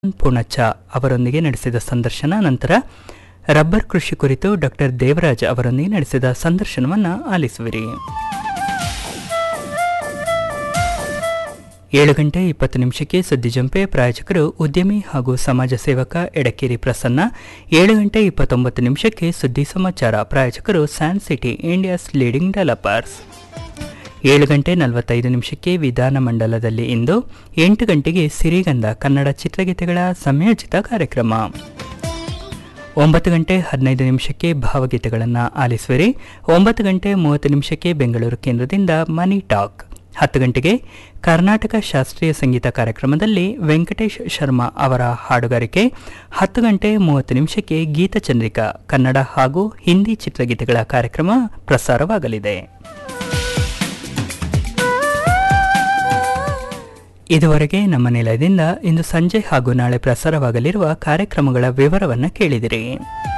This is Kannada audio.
ಪೂಣಚ್ಚ ಅವರೊಂದಿಗೆ ನಡೆಸಿದ ಸಂದರ್ಶನ ನಂತರ ರಬ್ಬರ್ ಕೃಷಿ ಕುರಿತು ಡಾಕ್ಟರ್ ದೇವರಾಜ್ ಅವರೊಂದಿಗೆ ನಡೆಸಿದ ಸಂದರ್ಶನವನ್ನು ಆಲಿಸುವಿರಿ ಏಳು ಗಂಟೆ ಇಪ್ಪತ್ತು ನಿಮಿಷಕ್ಕೆ ಸುದ್ದಿ ಜಂಪೆ ಪ್ರಾಯೋಜಕರು ಉದ್ಯಮಿ ಹಾಗೂ ಸಮಾಜ ಸೇವಕ ಎಡಕೇರಿ ಪ್ರಸನ್ನ ಏಳು ಗಂಟೆ ಇಪ್ಪತ್ತೊಂಬತ್ತು ನಿಮಿಷಕ್ಕೆ ಸುದ್ದಿ ಸಮಾಚಾರ ಪ್ರಾಯೋಜಕರು San City India's leading developers ಏಳು ಗಂಟೆ ನಲವತ್ತೈದು ನಿಮಿಷಕ್ಕೆ ವಿಧಾನ ಮಂಡಲದಲ್ಲಿ ಇಂದು ಎಂಟು ಗಂಟೆಗೆ ಸಿರಿಗಂಧ ಕನ್ನಡ ಚಿತ್ರಗೀತೆಗಳ ಸಂಯೋಜಿತ ಕಾರ್ಯಕ್ರಮ ಒಂಬತ್ತು ಗಂಟೆ ಹದಿನೈದು ನಿಮಿಷಕ್ಕೆ ಭಾವಗೀತೆಗಳನ್ನು ಆಲಿಸುವಿರಿ ಒಂಬತ್ತು ಗಂಟೆ ಮೂವತ್ತು ನಿಮಿಷಕ್ಕೆ ಬೆಂಗಳೂರು ಕೇಂದ್ರದಿಂದ ಮನಿ ಟಾಕ್ ಹತ್ತು ಗಂಟೆಗೆ ಕರ್ನಾಟಕ ಶಾಸ್ತ್ರೀಯ ಸಂಗೀತ ಕಾರ್ಯಕ್ರಮದಲ್ಲಿ ವೆಂಕಟೇಶ್ ಶರ್ಮಾ ಅವರ ಹಾಡುಗಾರಿಕೆ ಹತ್ತು ಗಂಟೆ ಮೂವತ್ತು ನಿಮಿಷಕ್ಕೆ ಗೀತಚಂದ್ರಿಕಾ ಕನ್ನಡ ಹಾಗೂ ಹಿಂದಿ ಚಿತ್ರಗೀತೆಗಳ ಕಾರ್ಯಕ್ರಮ ಪ್ರಸಾರವಾಗಲಿದೆ ಇದುವರೆಗೆ ನಮ್ಮ ನಿಲಯದಿಂದ ಇಂದು ಸಂಜೆ ಹಾಗೂ ನಾಳೆ ಪ್ರಸಾರವಾಗಲಿರುವ ಕಾರ್ಯಕ್ರಮಗಳ ವಿವರವನ್ನು ಕೇಳಿದಿರಿ